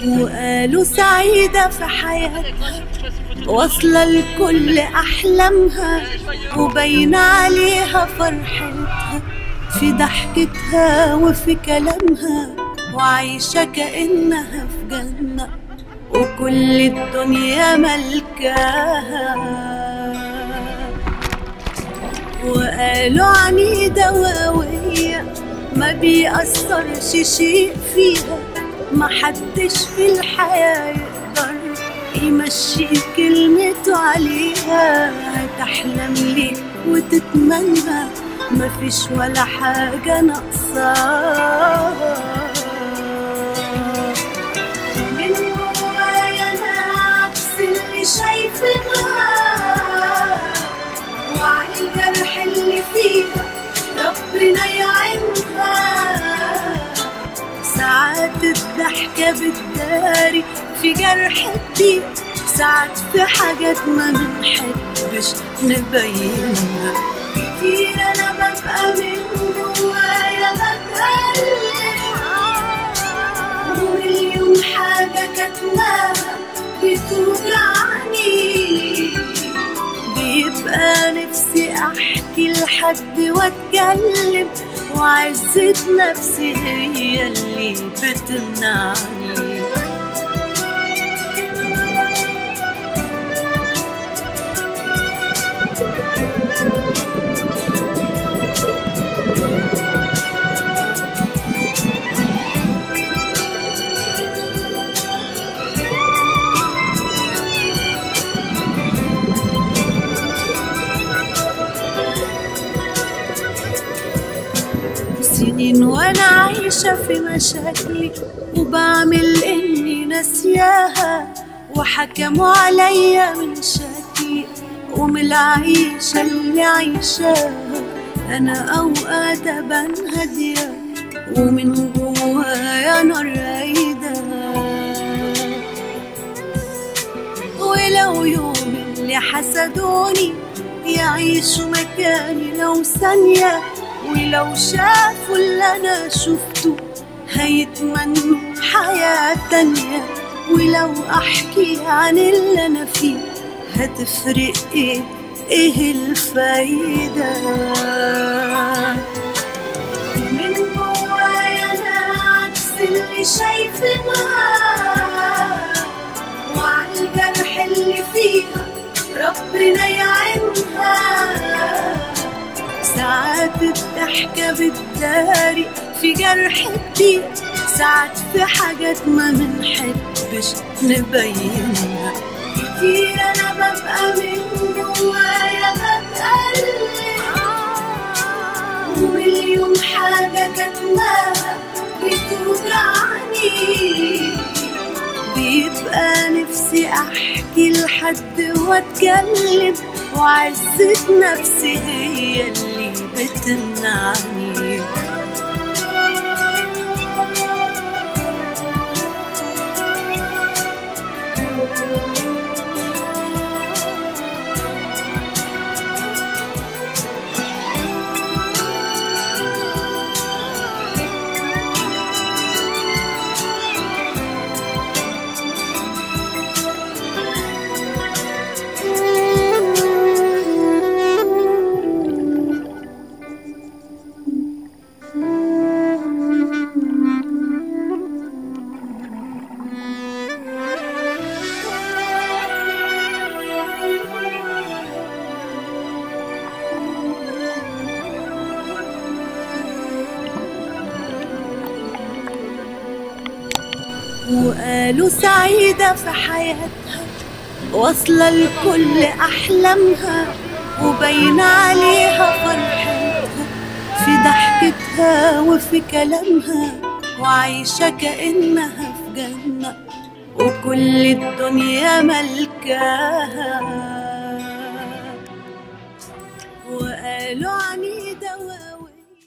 وقالوا سعيدة في حياتها واصلة لكل أحلامها وباين عليها فرحتها في ضحكتها وفي كلامها وعايشة كأنها في جنة وكل الدنيا ملكاها وقالوا عنيدة وقوية ما بيأثرش شيء فيها ما حدش في الحياة يقدر يمشي كلمته عليها هتحلم ليه وتتمنى مفيش ولا حاجة ناقصاها من جوايا أنا عكس اللي شايفينها وعن الجرح اللي فيها ربنا يعينها ساعات الضحكة بتداري في جرح كتير ساعات في حاجات ما بنحبش نبينها كتير أنا ببقى من جوايا بتألم ومليون حاجة كاتماها بتوجعني بيبقى نفسي احكي لحد واتكلم وعزة نفسي هي اللي بتمنعني سنين وانا عايشة في مشاكلي وبعمل اني ناسياها وحكموا عليا من شكلي ومن العيشة اللي عايشاها انا اوقات ابان هادية ومن جوايا نار رايدة ولو يوم اللي حسدوني يعيشوا مكاني لو ثانية ولو شافوا اللي أنا شفته هيتمنوا حياة تانية ولو أحكي عن اللي أنا فيه هتفرق إيه إيه الفايدة من جوايا أنا عكس اللي شايفينها وعن الجرح اللي فيها ربنا يعينها ساعات الضحكة بتداري في جرح كتير ساعات في حاجات ما بنحبش نبينها كتير أنا ببقى من جوايا بتألم ومليون حاجة كاتماها بتوجعني بيبقى نفسي احكي لحد واتكلم وعزة نفسي هي اللي بتمنعني وقالوا سعيدة في حياتها واصلة لكل أحلامها وباين عليها فرحتها في ضحكتها وفي كلامها وعايشة كأنها في جنة وكل الدنيا ملكاها وقالوا عن